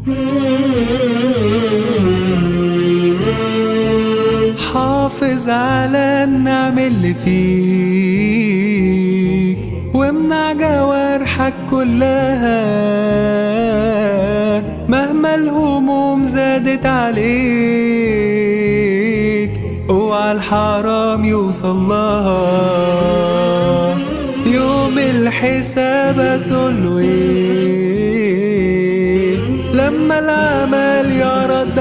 حافظ على النعم اللي فيك وامنع جوارحك كلها مهما الهموم زادت عليك اوعى الحرام يوصل لها يوم الحساب هتقوله ايه لما العمل يرد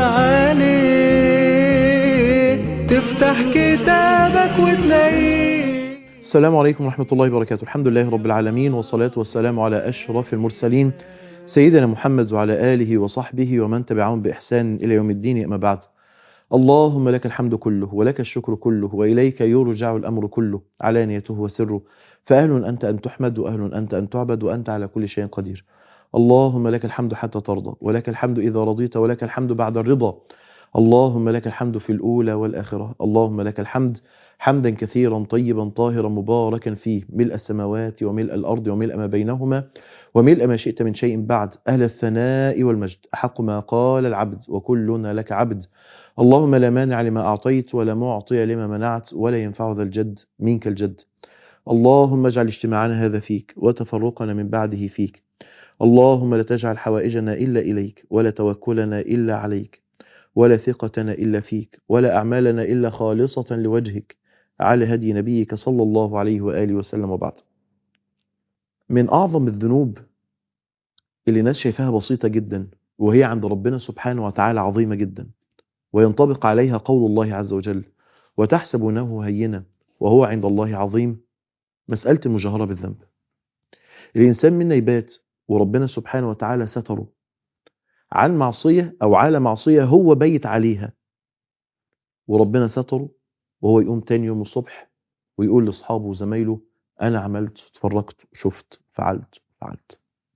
عليك تفتح كتابك وتلاقيه السلام عليكم ورحمة الله وبركاته الحمد لله رب العالمين والصلاة والسلام على أشرف المرسلين سيدنا محمد وعلى آله وصحبه ومن تبعهم بإحسان إلى يوم الدين أما بعد اللهم لك الحمد كله ولك الشكر كله وإليك يرجع الأمر كله علانيته وسره فأهل أنت أن تحمد وأهل أنت أن تعبد وأنت على كل شيء قدير اللهم لك الحمد حتى ترضى ولك الحمد إذا رضيت ولك الحمد بعد الرضا اللهم لك الحمد في الأولى والآخرة اللهم لك الحمد حمدا كثيرا طيبا طاهرا مباركا فيه ملء السماوات وملء الأرض وملء ما بينهما وملء ما شئت من شيء بعد أهل الثناء والمجد أحق ما قال العبد وكلنا لك عبد اللهم لا مانع لما أعطيت ولا معطي لما منعت ولا ينفع ذا الجد منك الجد اللهم اجعل اجتماعنا هذا فيك وتفرقنا من بعده فيك اللهم لا تجعل حوائجنا إلا إليك ولا توكلنا إلا عليك ولا ثقتنا إلا فيك ولا أعمالنا إلا خالصة لوجهك على هدي نبيك صلى الله عليه وآله وسلم وبعد من أعظم الذنوب اللي الناس شايفاها بسيطة جدا وهي عند ربنا سبحانه وتعالى عظيمة جدا وينطبق عليها قول الله عز وجل وتحسبونه هينا وهو عند الله عظيم مسألة المجاهرة بالذنب الإنسان منا يبات وربنا سبحانه وتعالى ستره عن معصية أو على معصية هو بيت عليها وربنا ستره وهو يقوم تاني يوم الصبح ويقول لأصحابه وزمايله أنا عملت اتفرجت شفت فعلت فعلت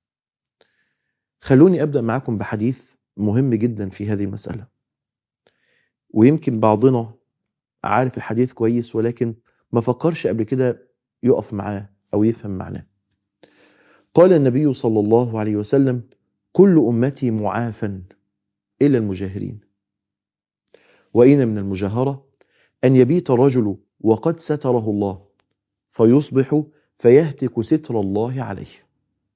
خلوني أبدأ معاكم بحديث مهم جدا في هذه المسألة ويمكن بعضنا عارف الحديث كويس ولكن ما فكرش قبل كده يقف معاه أو يفهم معناه قال النبي صلى الله عليه وسلم كل أمتي معافا إلا المجاهرين وإن من المجاهرة أن يبيت الرجل وقد ستره الله فيصبح فيهتك ستر الله عليه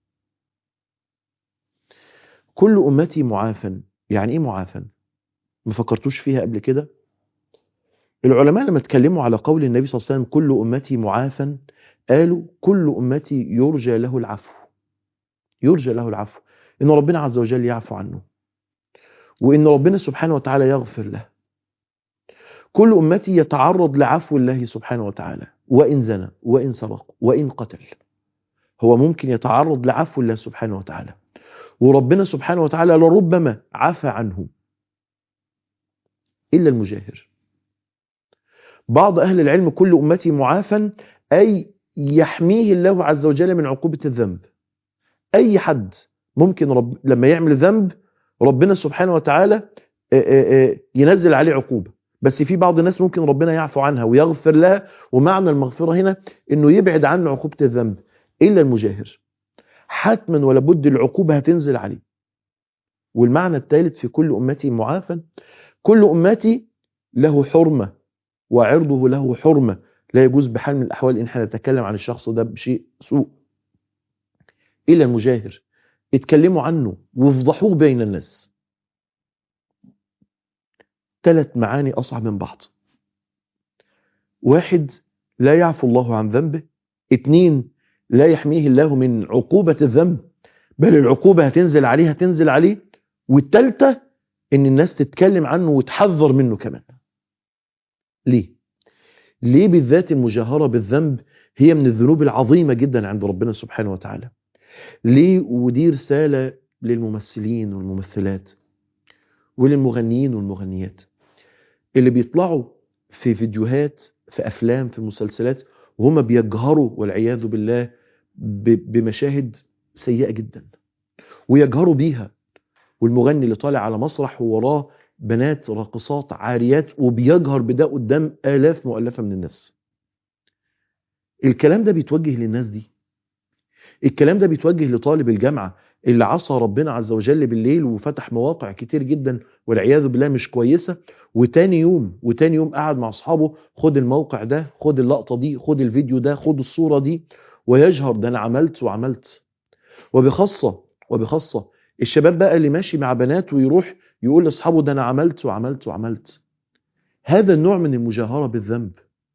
كل أمتي معافا يعني إيه معافا ما فكرتوش فيها قبل كده العلماء لما اتكلموا على قول النبي صلى الله عليه وسلم كل أمتي معافا قالوا كل أمتي يرجى له العفو يرجى له العفو إن ربنا عز وجل يعفو عنه وإن ربنا سبحانه وتعالى يغفر له كل أمتي يتعرض لعفو الله سبحانه وتعالى وإن زنى وإن سرق وإن قتل هو ممكن يتعرض لعفو الله سبحانه وتعالى وربنا سبحانه وتعالى لربما عفى عنه إلا المجاهر بعض أهل العلم كل أمتي معافا أي يحميه الله عز وجل من عقوبة الذنب أي حد ممكن رب لما يعمل ذنب ربنا سبحانه وتعالى ينزل عليه عقوبة بس في بعض الناس ممكن ربنا يعفو عنها ويغفر لها ومعنى المغفرة هنا انه يبعد عنه عقوبة الذنب الا المجاهر حتما ولا بد العقوبة هتنزل عليه والمعنى الثالث في كل امتي معافى كل امتي له حرمة وعرضه له حرمة لا يجوز بحال من الاحوال ان احنا نتكلم عن الشخص ده بشيء سوء الا المجاهر اتكلموا عنه وافضحوه بين الناس ثلاث معاني أصعب من بعض واحد لا يعفو الله عن ذنبه اتنين لا يحميه الله من عقوبة الذنب بل العقوبة هتنزل عليه هتنزل عليه والتالتة ان الناس تتكلم عنه وتحذر منه كمان ليه ليه بالذات المجاهرة بالذنب هي من الذنوب العظيمة جدا عند ربنا سبحانه وتعالى ليه ودي رسالة للممثلين والممثلات وللمغنيين والمغنيات اللي بيطلعوا في فيديوهات في أفلام في مسلسلات وهم بيجهروا والعياذ بالله بمشاهد سيئة جدا ويجهروا بيها والمغني اللي طالع على مسرح ووراه بنات راقصات عاريات وبيجهر بده قدام آلاف مؤلفة من الناس الكلام ده بيتوجه للناس دي الكلام ده بيتوجه لطالب الجامعة اللي عصى ربنا عز وجل بالليل وفتح مواقع كتير جدا والعياذ بالله مش كويسة وتاني يوم وتاني يوم قعد مع اصحابه خد الموقع ده خد اللقطة دي خد الفيديو ده خد الصورة دي ويجهر ده انا عملت وعملت وبخاصة وبخاصة الشباب بقى اللي ماشي مع بنات ويروح يقول لاصحابه ده انا عملت وعملت وعملت هذا النوع من المجاهرة بالذنب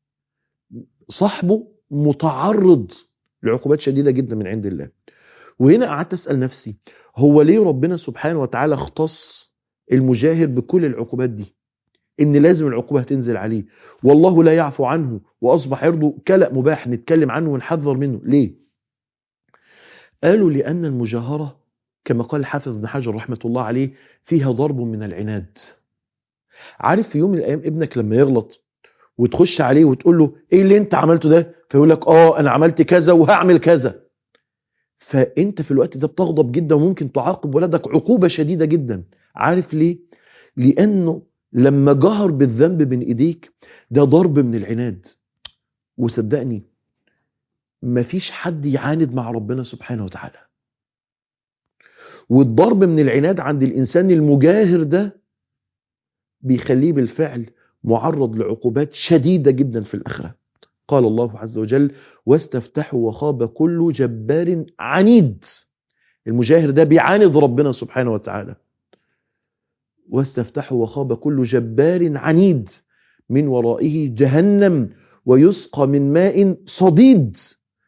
صاحبه متعرض لعقوبات شديدة جدا من عند الله وهنا قعدت أسأل نفسي هو ليه ربنا سبحانه وتعالى اختص المجاهر بكل العقوبات دي ان لازم العقوبة هتنزل عليه والله لا يعفو عنه واصبح عرضه كلأ مباح نتكلم عنه ونحذر منه ليه قالوا لأن المجاهرة كما قال الحافظ ابن حجر رحمة الله عليه فيها ضرب من العناد عارف في يوم من الأيام ابنك لما يغلط وتخش عليه وتقول له ايه اللي انت عملته ده فيقول لك اه انا عملت كذا وهعمل كذا فانت في الوقت ده بتغضب جدا وممكن تعاقب ولدك عقوبة شديدة جدا عارف ليه لانه لما جهر بالذنب بين ايديك ده ضرب من العناد وصدقني مفيش حد يعاند مع ربنا سبحانه وتعالى والضرب من العناد عند الانسان المجاهر ده بيخليه بالفعل معرض لعقوبات شديدة جدا في الآخرة قال الله عز وجل واستفتحوا وخاب كل جبار عنيد المجاهر ده بيعاند ربنا سبحانه وتعالى واستفتحوا وخاب كل جبار عنيد من ورائه جهنم ويسقى من ماء صديد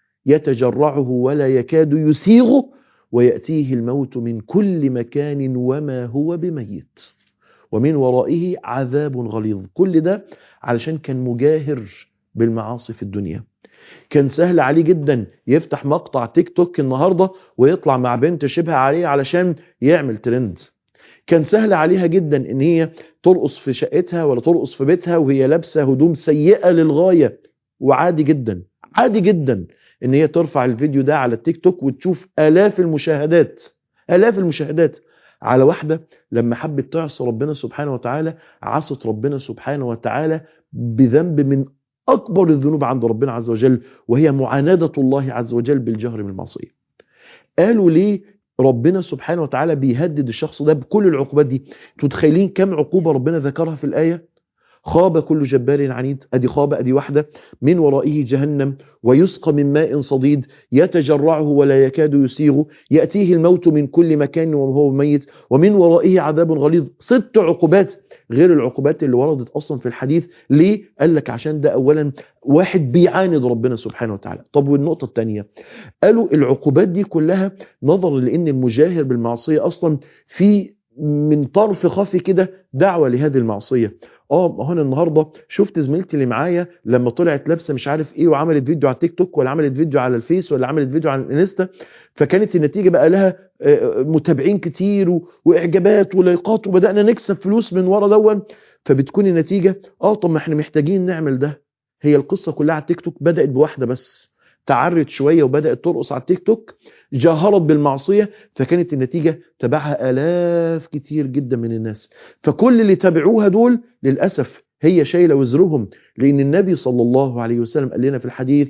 يتجرعه ولا يكاد يسيغه ويأتيه الموت من كل مكان وما هو بميت ومن ورائه عذاب غليظ كل ده علشان كان مجاهر بالمعاصي في الدنيا كان سهل عليه جدا يفتح مقطع تيك توك النهاردة ويطلع مع بنت شبه عليه علشان يعمل ترند كان سهل عليها جدا ان هي ترقص في شقتها ولا ترقص في بيتها وهي لابسة هدوم سيئة للغاية وعادي جدا عادي جدا ان هي ترفع الفيديو ده على التيك توك وتشوف الاف المشاهدات الاف المشاهدات على واحدة لما حبت تعصي ربنا سبحانه وتعالى عصت ربنا سبحانه وتعالى بذنب من أكبر الذنوب عند ربنا عز وجل وهي معاندة الله عز وجل بالجهر من المعصية قالوا ليه ربنا سبحانه وتعالى بيهدد الشخص ده بكل العقوبات دي تتخيلين كم عقوبة ربنا ذكرها في الآية خاب كل جبار عنيد ادي خاب ادي واحده من ورائه جهنم ويسقى من ماء صديد يتجرعه ولا يكاد يسيغه ياتيه الموت من كل مكان وهو ميت ومن ورائه عذاب غليظ ست عقوبات غير العقوبات اللي وردت اصلا في الحديث ليه قال لك عشان ده اولا واحد بيعاند ربنا سبحانه وتعالى طب والنقطه الثانيه قالوا العقوبات دي كلها نظرا لان المجاهر بالمعصيه اصلا في من طرف خفي كده دعوه لهذه المعصيه اه هنا النهارده شفت زميلتي اللي معايا لما طلعت لابسه مش عارف ايه وعملت فيديو على التيك توك ولا عملت فيديو على الفيس ولا عملت فيديو على الانستا فكانت النتيجه بقى لها متابعين كتير واعجابات ولايقات وبدانا نكسب فلوس من ورا دون فبتكون النتيجه اه طب ما احنا محتاجين نعمل ده هي القصه كلها على التيك توك بدات بواحده بس تعرت شويه وبدات ترقص على التيك توك جاهرت بالمعصيه فكانت النتيجه تبعها الاف كتير جدا من الناس فكل اللي تابعوها دول للاسف هي شايله وزرهم لان النبي صلى الله عليه وسلم قال لنا في الحديث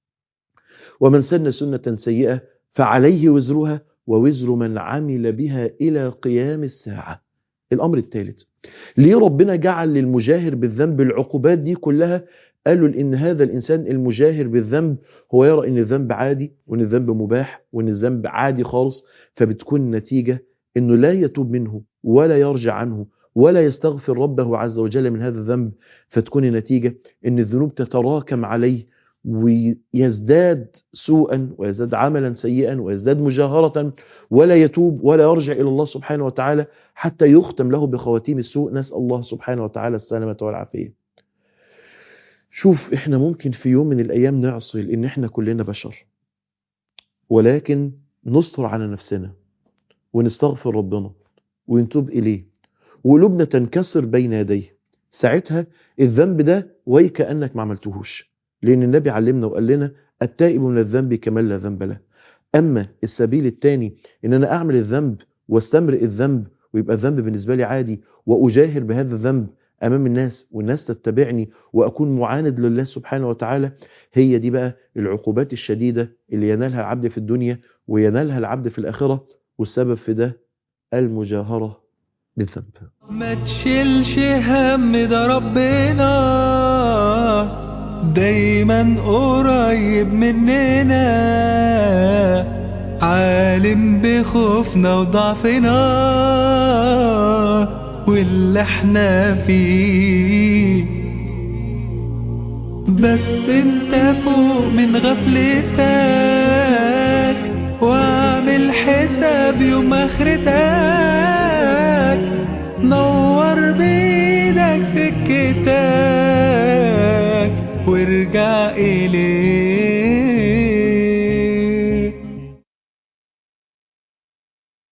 ومن سن سنه سيئه فعليه وزرها ووزر من عمل بها الى قيام الساعه الامر الثالث ليه ربنا جعل للمجاهر بالذنب العقوبات دي كلها قالوا ان هذا الانسان المجاهر بالذنب هو يرى ان الذنب عادي وان الذنب مباح وان الذنب عادي خالص فبتكون النتيجه انه لا يتوب منه ولا يرجع عنه ولا يستغفر ربه عز وجل من هذا الذنب فتكون النتيجه ان الذنوب تتراكم عليه ويزداد سوءا ويزداد عملا سيئا ويزداد مجاهرة ولا يتوب ولا يرجع إلى الله سبحانه وتعالى حتى يختم له بخواتيم السوء نسأل الله سبحانه وتعالى السلامة والعافية شوف احنا ممكن في يوم من الأيام نعصي لأن احنا كلنا بشر ولكن نستر على نفسنا ونستغفر ربنا ونتوب إليه وقلوبنا تنكسر بين يديه ساعتها الذنب ده ويكأنك ما عملتهوش لأن النبي علمنا وقال لنا التائب من الذنب كمن لا ذنب له أما السبيل الثاني إن أنا أعمل الذنب واستمرئ الذنب ويبقى الذنب بالنسبة لي عادي وأجاهر بهذا الذنب أمام الناس والناس تتبعني وأكون معاند لله سبحانه وتعالى هي دي بقى العقوبات الشديدة اللي ينالها العبد في الدنيا وينالها العبد في الآخرة والسبب في ده المجاهرة بالذنب ما تشيلش هم ده ربنا دايما قريب مننا عالم بخوفنا وضعفنا واللي احنا فيه بس انت فوق من غفلتك واعمل حساب يوم اخرتك نور بيدك سكتك وارجع اليه